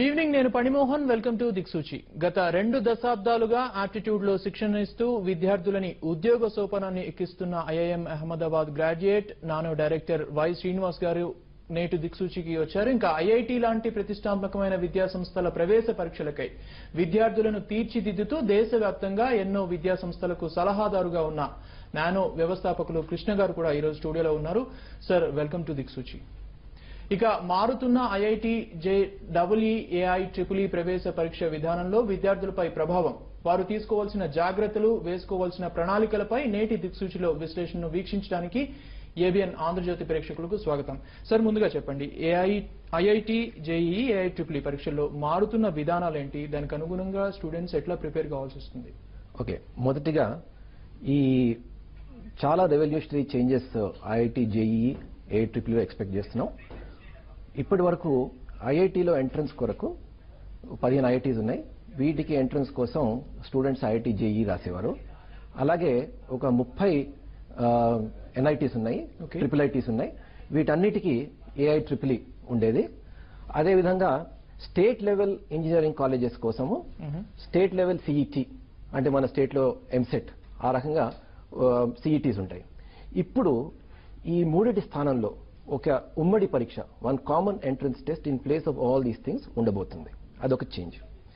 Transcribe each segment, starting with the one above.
Good evening నేను పణిమోహన్ welcome to దిక్సూచి గత రెండు దశాబ్దాలుగా ఆప్టిట్యూడ్ లో శిక్షణ ఇస్తూ విద్యార్థులని ఉద్యోగ సోపానాన్ని ఎక్కిస్తున్న ఐఐఎం అహ్మదాబాద్ గ్రాడ్యుయేట్ నానో డైరెక్టర్ వై శ్రీనివాస్ గారు నేటి దిక్సూచికి వచ్చారు ఇంకా ఐఐటి లాంటి ప్రతిష్టాత్మకమైన విద్యా సంస్థల ప్రవేశ పరీక్షలకై విద్యార్థులను తీర్చిదిద్దుతూ దేశవ్యాప్తంగా ఎన్నో విద్యా సంస్థలకు సలహాదారుగా ఉన్న నానో వ్యవస్థాపకులు కృష్ణ గారు కూడా ఈరోజు స్టూడియోలో ఉన్నారు సార్ వెల్కమ్ టు దిక్సూచి ఇక మారుతున్న IIT J double E AI triple E ప్రవేశ పరీక్ష విధానంలో విద్యార్థులపై ప్రభావం వారు తీసుకోవాల్సిన జాగ్రత్తలు వేసుకోవాల్సిన ప్రణాళికలపై నేటి దిక్సూచిలో విశ్లేషణను వీక్షించడానికి ఏబిఎన్ ఆంధ్రజ్యోతి ప్రేక్షకులకు స్వాగతం సార్ ముందుగా చెప్పండి ఏఐ ఐఐటి జేఈఈ ఏఐ ట్రిపుల్ ఈ పరీక్షల్లో మారుతున్న విధానాలేంటి దానికి అనుగుణంగా స్టూడెంట్స్ ఎట్లా ప్రిపేర్ కావాల్సి వస్తుంది ఓకే మొదటిగా ఈ చాలా revolutionary changes IIT JEE A triple expect చేస్తున్నాం ఇప్పటి వరకు ఐఐటిలో ఎంట్రన్స్ కొరకు పదిహేను ఐఐటీస్ ఉన్నాయి వీటికి ఎంట్రన్స్ కోసం స్టూడెంట్స్ ఐఐటి జేఈ రాసేవారు అలాగే ఒక ముప్పై ఎన్ఐటీస్ ఉన్నాయి Okay. ట్రిపుల్ ఐటీస్ ఉన్నాయి వీటన్నిటికీ ఏఐ ట్రిపుల్ ఉండేది అదేవిధంగా స్టేట్ లెవెల్ ఇంజనీరింగ్ కాలేజెస్ కోసము స్టేట్ లెవెల్ సిఈటి అంటే మన స్టేట్లో ఎంసెట్ ఆ రకంగా సిఈటీస్ ఉంటాయి ఇప్పుడు ఈ మూడిటి స్థానంలో ఒక ఉమ్మడి పరీక్ష one common entrance test in place of all these things ఉండబోతుంది అదొక చేంజ్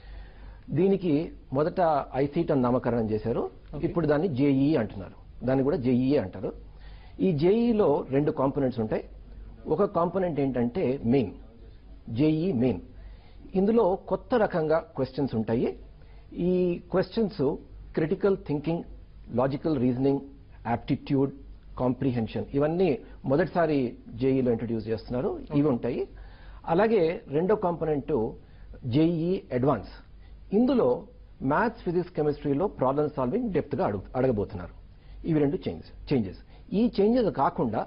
దీనికి మొదట ఐసీట్ అని నామకరణం చేశారు ఇప్పుడు దాన్ని జేఈఈ అంటున్నారు దాన్ని కూడా జేఈఈ అంటారు ఈ జేఈలో రెండు కాంపోనెంట్స్ ఉంటాయి ఒక కాంపోనెంట్ ఏంటంటే మెయిన్ జేఈ మెయిన్ ఇందులో కొత్త రకంగా క్వశ్చన్స్ ఉంటాయి ఈ questions critical thinking logical reasoning aptitude comprehension ఇవన్నీ మొదటిసారి జేఈలో ఇంట్రడ్యూస్ చేస్తున్నారు ఇవి ఉంటాయి అలాగే రెండో కాంపోనెంట్ జేఈ అడ్వాన్స్ ఇందులో మ్యాథ్స్ ఫిజిక్స్ కెమిస్ట్రీలో ప్రాబ్లమ్ సాల్వింగ్ డెప్త్ గా అడుగు అడగబోతున్నారు ఇవి రెండు చేంజెస్ చేంజెస్ ఈ చేంజెస్ కాకుండా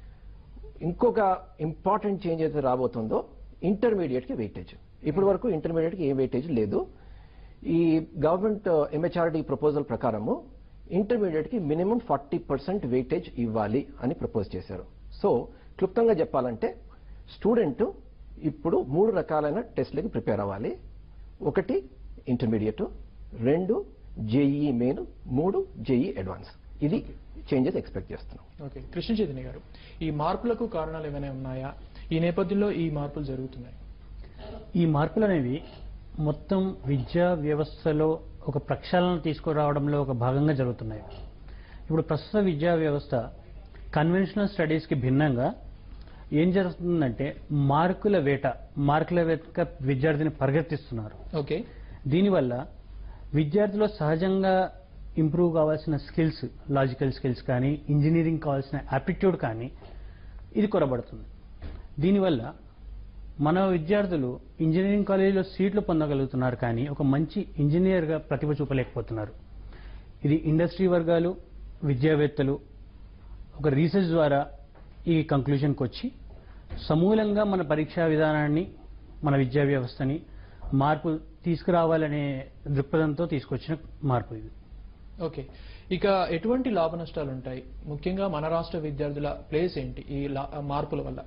ఇంకొక ఇంపార్టెంట్ చేంజ్ అయితే రాబోతుందో ఇంటర్మీడియట్ కి వెయిటేజ్ ఇప్పటి వరకు ఇంటర్మీడియట్ కి ఏ వెయిటేజ్ లేదు ఈ గవర్నమెంట్ ఎంహెచ్ఆర్డి ప్రపోజల్ ప్రకారము ఇంటర్మీడియట్ కి మినిమం ఫార్టీ పర్సెంట్ వెయిటేజ్ ఇవ్వాలి అని ప్రపోజ్ చేశారు సో క్లుప్తంగా చెప్పాలంటే స్టూడెంట్ ఇప్పుడు మూడు రకాలైన టెస్ట్లకి ప్రిపేర్ అవ్వాలి ఒకటి ఇంటర్మీడియట్ రెండు జేఈ మెయిన్ మూడు జేఈ అడ్వాన్స్ ఇది చేంజెస్ ఎక్స్పెక్ట్ చేస్తున్నాం ఓకే కృష్ణ చైతన్య గారు ఈ మార్పులకు కారణాలు ఏమైనా ఉన్నాయా ఈ నేపథ్యంలో ఈ మార్పులు జరుగుతున్నాయి ఈ మార్పులు అనేవి మొత్తం విద్యా వ్యవస్థలో ఒక ప్రక్షాళన తీసుకురావడంలో ఒక భాగంగా జరుగుతున్నాయి ఇప్పుడు ప్రస్తుత విద్యా వ్యవస్థ కన్వెన్షనల్ స్టడీస్కి భిన్నంగా ఏం జరుగుతుందంటే మార్కుల వేట మార్కుల వేట విద్యార్థిని పరిగెత్తిస్తున్నారు ఓకే దీనివల్ల విద్యార్థిలో సహజంగా ఇంప్రూవ్ కావాల్సిన స్కిల్స్ లాజికల్ స్కిల్స్ కానీ ఇంజనీరింగ్ కావాల్సిన యాప్టిట్యూడ్ కానీ ఇది కొరబడుతుంది దీనివల్ల మన విద్యార్థులు ఇంజనీరింగ్ కాలేజీలో సీట్లు పొందగలుగుతున్నారు కానీ ఒక మంచి ఇంజనీర్గా ప్రతిభ చూపలేకపోతున్నారు ఇది ఇండస్ట్రీ వర్గాలు విద్యావేత్తలు ఒక రీసెర్చ్ ద్వారా ఈ కంక్లూజన్కి వచ్చి సమూలంగా మన పరీక్షా విధానాన్ని మన విద్యా వ్యవస్థని మార్పు తీసుకురావాలనే దృక్పథంతో తీసుకొచ్చిన మార్పు ఇది ఓకే ఇక ఎటువంటి లాభ నష్టాలు ఉంటాయి ముఖ్యంగా మన రాష్ట్ర విద్యార్థుల ప్లేస్ ఏంటి ఈ లా- మార్పుల వల్ల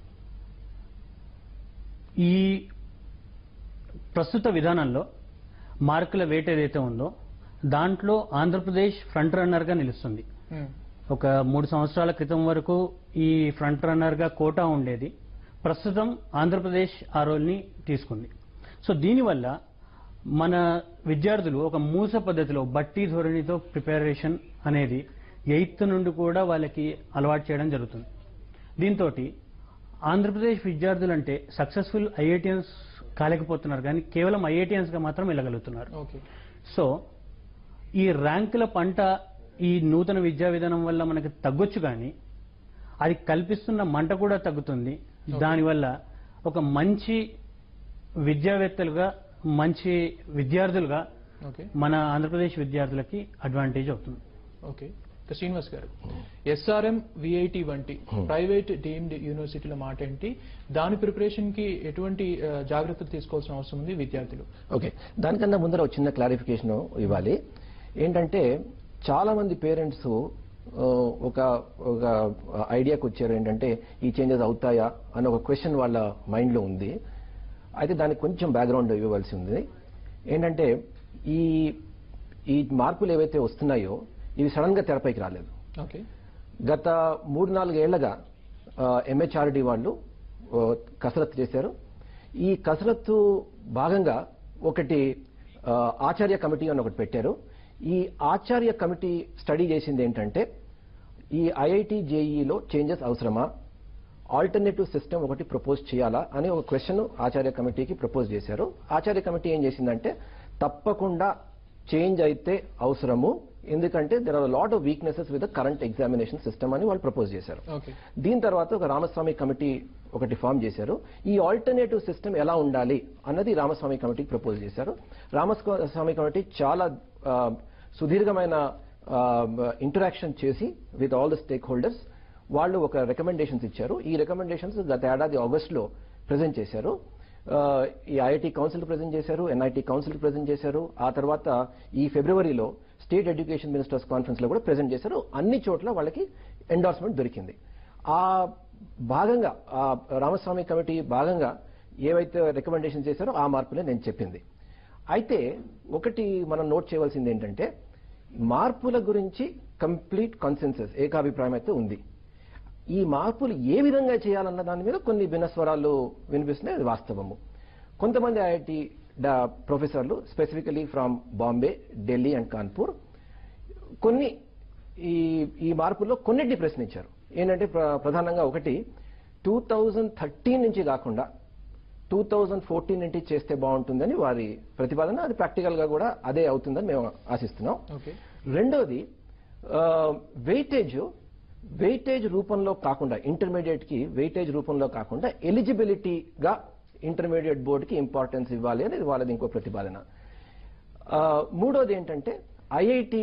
ఈ ప్రస్తుత విధానంలో మార్కుల వేట ఏదైతే ఉందో దాంట్లో ఆంధ్రప్రదేశ్ ఫ్రంట్ రన్నర్గా నిలుస్తుంది మ్మ్. ఒక మూడు సంవత్సరాల క్రితం వరకు ఈ ఫ్రంట్ రన్నర్గా కోటా ఉండేది ప్రస్తుతం ఆంధ్రప్రదేశ్ ఆ రోల్ని తీసుకుంది సో దీనివల్ల మన విద్యార్థులు ఒక మూస పద్ధతిలో బట్టి ధోరణితో ప్రిపరేషన్ అనేది ఎయిత్ నుండి కూడా వాళ్ళకి అలవాటు చేయడం జరుగుతుంది దీంతో ఆంధ్రప్రదేశ్ విద్యార్థులు అంటే సక్సెస్ఫుల్ ఐఐటిఎన్స్ కాలేకపోతున్నారు కానీ కేవలం IITians గా మాత్రం వెళ్ళగలుగుతున్నారు ఓకే సో ఈ ర్యాంకుల పంట ఈ నూతన విద్యా విధానం వల్ల మనకి తగ్గొచ్చు కానీ అది కల్పిస్తున్న మంట కూడా తగ్గుతుంది దానివల్ల ఒక మంచి విద్యావేత్తలుగా మంచి విద్యార్థులుగా ఓకే మన ఆంధ్రప్రదేశ్ విద్యార్థులకి అడ్వాంటేజ్ అవుతుంది ఓకే ఇక శ్రీనివాస్ గారు ఎస్ఆర్ఎం విఐటి వంటి ప్రైవేట్ డీమ్డ్ యూనివర్సిటీల మాట ఏంటి దాని ప్రిపరేషన్ కి ఎటువంటి ఆ, జాగ్రత్తలు తీసుకోవాల్సిన అవసరం ఉంది విద్యార్థులు ఓకే దానికన్నా ముందర ఒక చిన్న క్లారిఫికేషన్ ఇవ్వాలి ఏంటంటే చాలా మంది పేరెంట్స్ ఒక ఒక ఐడియాకి వచ్చారు ఏంటంటే ఈ చేంజెస్ అవుతాయా అని ఒక క్వశ్చన్ వాళ్ళ మైండ్లో ఉంది అయితే దానికి కొంచెం బ్యాక్గ్రౌండ్ ఇవ్వవలసి ఉంది ఏంటంటే ఈ ఈ మార్పులు ఏవైతే వస్తున్నాయో ఇవి సడన్ గా తెరపైకి రాలేదు ఓకే గత మూడు నాలుగేళ్లగా ఎంహెచ్ఆర్డి వాళ్ళు ఆ, కసరత్తు చేశారు ఈ కసరత్తు భాగంగా ఒకటి ఆ, ఆచార్య కమిటీ అని ఒకటి పెట్టారు ఈ ఆచార్య కమిటీ స్టడీ చేసింది ఏంటంటే ఈ ఐఐటి జేఈలో చేంజెస్ అవసరమా ఆల్టర్నేటివ్ సిస్టమ్ ఒకటి ప్రపోజ్ చేయాలా అని ఒక క్వశ్చన్ ఆచార్య కమిటీకి ప్రపోజ్ చేశారు ఆచార్య కమిటీ ఏం చేసిందంటే తప్పకుండా చేంజ్ అయితే అవసరము ఎందుకంటే there are lot of weaknesses with current examination system అని వాళ్ళు ప్రపోజ్ చేశారు ఓకే దీని తర్వాత ఒక రామస్వామి కమిటీ ఒకటి ఫామ్ చేశారు ఈ ఆల్టర్నేటివ్ సిస్టమ్ ఎలా ఉండాలి అన్నది రామస్వామి కమిటీకి ప్రపోజ్ చేశారు రామస్వామి కమిటీ చాలా ఆ, సుదీర్ఘమైన ఇంటరాక్షన్ చేసి with all the stakeholders వాళ్ళు ఒక రికమెండేషన్స్ ఇచ్చారు ఈ రికమెండేషన్స్ గత ఏడాది ఆగస్టులో ప్రజెంట్ చేశారు ఆ, ఈ ఐఐటి కౌన్సిల్ ప్రజెంట్ చేశారు ఎన్ఐటి కౌన్సిల్ ప్రజెంట్ చేశారు ఆ తర్వాత ఈ ఫిబ్రవరిలో స్టేట్ ఎడ్యుకేషన్ మినిస్టర్స్ కాన్ఫరెన్స్ లో కూడా ప్రజెంట్ చేశారు అన్ని చోట్ల వాళ్ళకి ఎండార్స్మెంట్ దొరికింది ఆ భాగంగా ఆ రామస్వామి కమిటీ భాగంగా ఏవైతే రికమెండేషన్ చేశారో ఆ మార్పులే నేను చెప్పింది అయితే ఒకటి మనం నోట్ చేయవలసింది ఏంటంటే మార్పుల గురించి కంప్లీట్ కాన్సెన్సస్ ఏకాభిప్రాయం అయితే ఉంది ఈ మార్పులు ఏ విధంగా చేయాలన్న దాని మీద కొన్ని భిన్నస్వరాలు వినిపిస్తున్నాయి అది వాస్తవము కొంతమంది ఐఐటి ప్రొఫెసర్లు specifically from Bombay Delhi and Kanpur కొన్ని ఈ ఈ మార్పుల్లో కొన్నిటిని ప్రశ్నించారు ఏంటంటే ప్ర- ప్రధానంగా ఒకటి టూ థౌజండ్ థర్టీన్ నుంచి కాకుండా టూ థౌజండ్ ఫోర్టీన్ నుంచి చేస్తే బాగుంటుందని వారి ప్రతిపాదన అది ప్రాక్టికల్ గా కూడా అదే అవుతుందని మేము ఆశిస్తున్నాం ఓకే రెండోది వెయిటేజ్ వెయిటేజ్ రూపంలో కాకుండా ఇంటర్మీడియట్ కి వెయిటేజ్ రూపంలో కాకుండా ఎలిజిబిలిటీగా ఇంటర్మీడియట్ బోర్డుకి ఇంపార్టెన్స్ ఇవ్వాలి అనేది వాళ్ళది ఇంకో ప్రతిపాదన ఆ, మూడోది ఏంటంటే ఐఐటి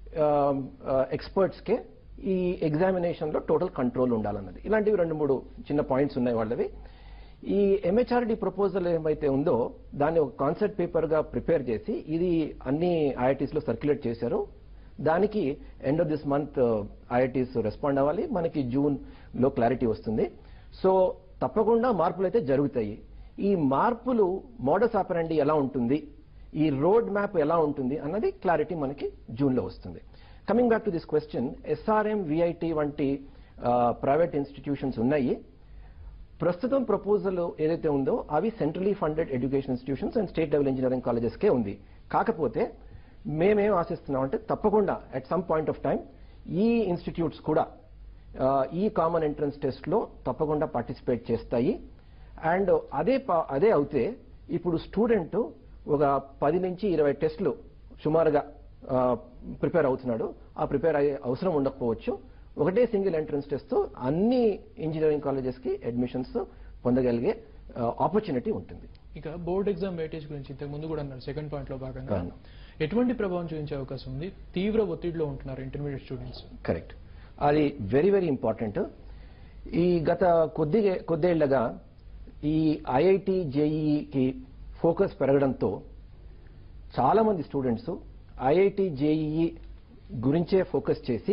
ఎక్స్పర్ట్స్కే ఈ ఎగ్జామినేషన్ లో టోటల్ కంట్రోల్ ఉండాలన్నది ఇలాంటివి రెండు మూడు చిన్న పాయింట్స్ ఉన్నాయి వాళ్ళవి ఈ ఎంహెచ్ఆర్డి ప్రపోజల్ ఏమైతే ఉందో దాన్ని ఒక కాన్సెప్ట్ పేపర్ గా ప్రిపేర్ చేసి ఇది అన్ని ఐఐటీస్ లో సర్క్యులేట్ చేశారు దానికి end of this month IITs respond అవ్వాలి మనకి జూన్ లో క్లారిటీ వస్తుంది సో తప్పకుండా మార్పులు అయితే జరుగుతాయి ఈ మార్పులు మోడస్ ఆపరండి ఎలా ఉంటుంది ఈ రోడ్ మ్యాప్ ఎలా ఉంటుంది అన్నది క్లారిటీ మనకి జూన్ లో వస్తుంది coming back to this question SRM VIT వంటి ప్రైవేట్ ఇన్స్టిట్యూషన్స్ ఉన్నాయి ప్రస్తుతం ప్రపోజల్ ఏదైతే ఉందో అవి centrally funded education institutions and state level engineering కాలేజెస్కే ఉంది కాకపోతే మేమేం ఆశిస్తున్నాం అంటే తప్పకుండా at some point of time ఈ ఇన్స్టిట్యూట్స్ కూడా ఆ, ఈ కామన్ ఎంట్రన్స్ టెస్ట్ లో తప్పకుండా పార్టిసిపేట్ చేస్తాయి అండ్ అదే పా- అదే అవుతే ఇప్పుడు స్టూడెంట్ ఒక పది నుంచి ఇరవై టెస్టులు సుమారుగా ప్రిపేర్ అవుతున్నాడు ఆ ప్రిపేర్ అయ్యే అవసరం ఉండకపోవచ్చు ఒకటే సింగిల్ ఎంట్రన్స్ టెస్ట్ తో అన్ని ఇంజనీరింగ్ కాలేజెస్ కి అడ్మిషన్స్ పొందగలిగే ఆపర్చునిటీ ఉంటుంది ఇక బోర్డ్ ఎగ్జామ్ వెయిటేజ్ గురించి ఇంతకు ముందు కూడా అన్నారు సెకండ్ పాయింట్ లో భాగంగా అవును. ఎటువంటి ప్రభావం చూపించే అవకాశం ఉంది తీవ్ర ఒత్తిడిలో ఉంటున్నారు ఇంటర్మీడియట్ స్టూడెంట్స్ కరెక్ట్ అది వెరీ వెరీ ఇంపార్టెంట్ ఈ గత కొద్ది కొద్దేళ్లగా ఈ ఐఐటి జేఈకి ఫోకస్ పెరగడంతో చాలా మంది స్టూడెంట్స్ ఐఐటి జేఈఈ గురించే ఫోకస్ చేసి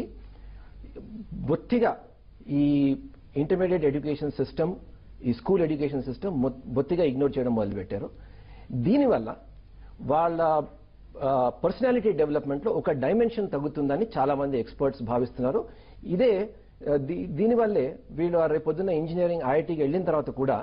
బొత్తిగా ఈ ఇంటర్మీడియట్ ఎడ్యుకేషన్ సిస్టమ్ ఈ స్కూల్ ఎడ్యుకేషన్ సిస్టమ్ బొత్తిగా ఇగ్నోర్ చేయడం మొదలుపెట్టారు దీనివల్ల వాళ్ళ పర్సనాలిటీ డెవలప్మెంట్ లో ఒక డైమెన్షన్ తగ్గుతుందని చాలా మంది ఎక్స్పర్ట్స్ భావిస్తున్నారు ఇదే ఆ, దీ- దీనివల్లే వీళ్ళు ఆ రేపొద్దున్న ఇంజనీరింగ్ ఐఐటికి వెళ్ళిన తర్వాత కూడా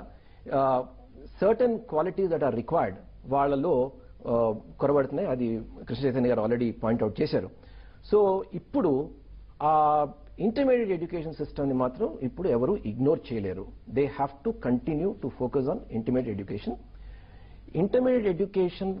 certain qualities that are required వాళ్ళలో ఆ, కొరబడుతున్నాయి అది కృష్ణ చైతన్య గారు ఆల్రెడీ పాయింట్అవుట్ చేశారు సో ఇప్పుడు ఆ ఇంటర్మీడియట్ ఎడ్యుకేషన్ సిస్టమ్ ని మాత్రం ఇప్పుడు ఎవరు ఇగ్నోర్ చేయలేరు they have to continue to focus on intermediate education intermediate education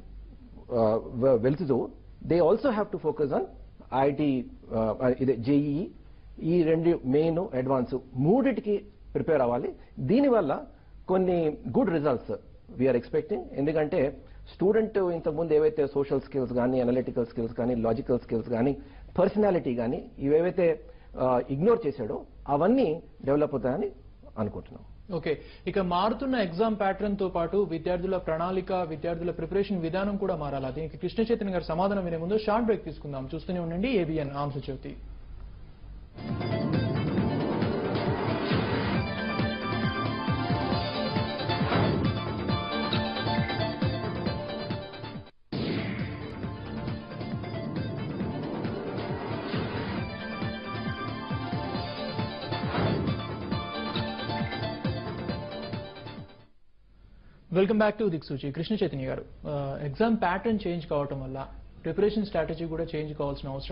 వెళ్తూ they also have to focus on IIT ఇదే జేఈఈ ఈ రెండు మెయిన్ అడ్వాన్స్ మూడిటికి ప్రిపేర్ అవ్వాలి దీనివల్ల కొన్ని గుడ్ రిజల్ట్స్ వీఆర్ ఎక్స్పెక్టింగ్ ఎందుకంటే స్టూడెంట్ ఇంతకుముందు ఏవైతే సోషల్ స్కిల్స్ కానీ అనలిటికల్ స్కిల్స్ కానీ లాజికల్ స్కిల్స్ కానీ పర్సనాలిటీ కానీ ఇవేవైతే ఇగ్నోర్ చేశాడో అవన్నీ డెవలప్ అవుతాయని అనుకుంటున్నాం ఓకే ఇక మారుతున్న ఎగ్జామ్ ప్యాటర్న్ తో పాటు విద్యార్థుల ప్రణాళిక విద్యార్థుల ప్రిపరేషన్ విధానం కూడా మారాలా దీనికి కృష్ణ చైతన్య గారు సమాధానం వినే ముందు షార్ట్ బ్రేక్ తీసుకుందాం చూస్తూనే ఉండండి ABN Andhra Jyothy welcome back to Diksuchi Krishna Chaitanya గారు ఎగ్జామ్ ప్యాటర్న్ చేంజ్ కావటం వల్ల ప్రిపరేషన్ స్ట్రాటజీ కూడా చేంజ్ కావాల్సిన అవసరం